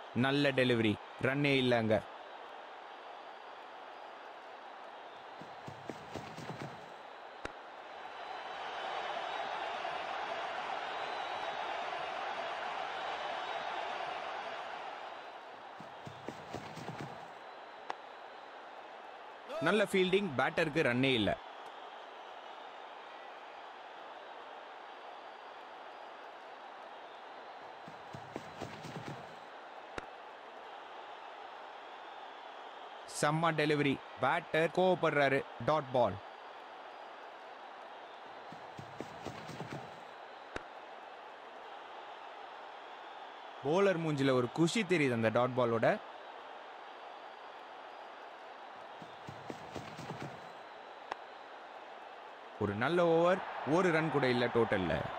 நல்ல டெலிவரி ரன்னே இல்லைங்க நல்ல ஃபீல்டிங் பேட்டருக்கு ரன்னே இல்லை செம்ம டெலிவரி பேட்டர் கோவப்படுறாரு டாட் பால் போலர் மூஞ்சில ஒரு குஷி தெரியுது அந்த டாட் பாலோட ஒரு நல்ல ஓவர் ஒரு ரன் கூட இல்லை டோட்டல்ல